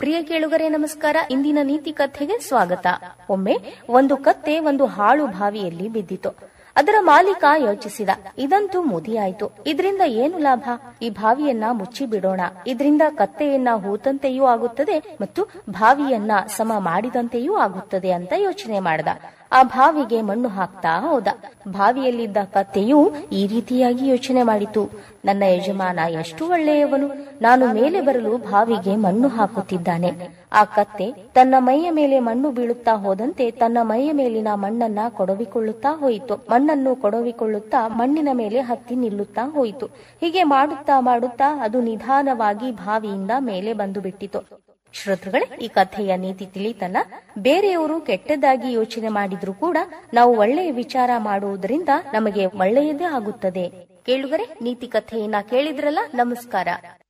ಪ್ರಿಯ ಕೇಳುಗರೆ ನಮಸ್ಕಾರ ಇಂದಿನ ನೀತಿ ಕಥೆಗೆ ಸ್ವಾಗತ ಒಮ್ಮೆ ಒಂದು ಕತ್ತೆ ಒಂದು ಹಾಳು ಬಾವಿಯಲ್ಲಿ ಬಿದ್ದಿತು ಅದರ ಮಾಲೀಕ ಯೋಚಿಸಿದ ಇದಂತೂ ಮುದಿಯಾಯ್ತು ಇದರಿಂದ ಏನು ಲಾಭ ಈ ಬಾವಿಯನ್ನ ಮುಚ್ಚಿ ಬಿಡೋಣ ಇದರಿಂದ ಕತ್ತೆಯನ್ನ ಹೂತಂತೆಯೂ ಆಗುತ್ತದೆ ಮತ್ತು ಬಾವಿಯನ್ನ ಸಮ ಮಾಡಿದಂತೆಯೂ ಆಗುತ್ತದೆ ಅಂತ ಯೋಚನೆ ಮಾಡ್ದ ಆ ಬಾವಿಗೆ ಮಣ್ಣು ಹಾಕ್ತಾ ಹೋದ ಬಾವಿಯಲ್ಲಿದ್ದ ಕತ್ತೆಯು ಈ ರೀತಿಯಾಗಿ ಯೋಚನೆ ಮಾಡಿತು ನನ್ನ ಯಜಮಾನ ಎಷ್ಟು ಒಳ್ಳೆಯವನು ನಾನು ಮೇಲೆ ಬರಲು ಬಾವಿಗೆ ಮಣ್ಣು ಹಾಕುತ್ತಿದ್ದಾನೆ ಆ ಕತ್ತೆ ತನ್ನ ಮೈಯ ಮೇಲೆ ಮಣ್ಣು ಬೀಳುತ್ತಾ ಹೋದಂತೆ ತನ್ನ ಮೈಯ ಮೇಲಿನ ಮಣ್ಣನ್ನ ಕೊಡವಿಕೊಳ್ಳುತ್ತಾ ಹೋಯಿತು ಮಣ್ಣನ್ನು ಕೊಡವಿಕೊಳ್ಳುತ್ತಾ ಮಣ್ಣಿನ ಮೇಲೆ ಹತ್ತಿ ನಿಲ್ಲುತ್ತಾ ಹೋಯಿತು ಹೀಗೆ ಮಾಡುತ್ತಾ ಮಾಡುತ್ತಾ ಅದು ನಿಧಾನವಾಗಿ ಬಾವಿಯಿಂದ ಮೇಲೆ ಬಂದು ಬಿಟ್ಟಿತು ಶ್ರೋತೃಗಳೇ ಈ ಕಥೆಯ ನೀತಿ ತಿಳಿತಲ್ಲ ಬೇರೆಯವರು ಕೆಟ್ಟದಾಗಿ ಯೋಚನೆ ಮಾಡಿದ್ರು ಕೂಡ ನಾವು ಒಳ್ಳೆಯ ವಿಚಾರ ಮಾಡುವುದರಿಂದ ನಮಗೆ ಒಳ್ಳೆಯದೇ ಆಗುತ್ತದೆ ಕೇಳುಗರೆ ನೀತಿ ಕಥೆಯನ್ನ ಕೇಳಿದ್ರಲ್ಲ ನಮಸ್ಕಾರ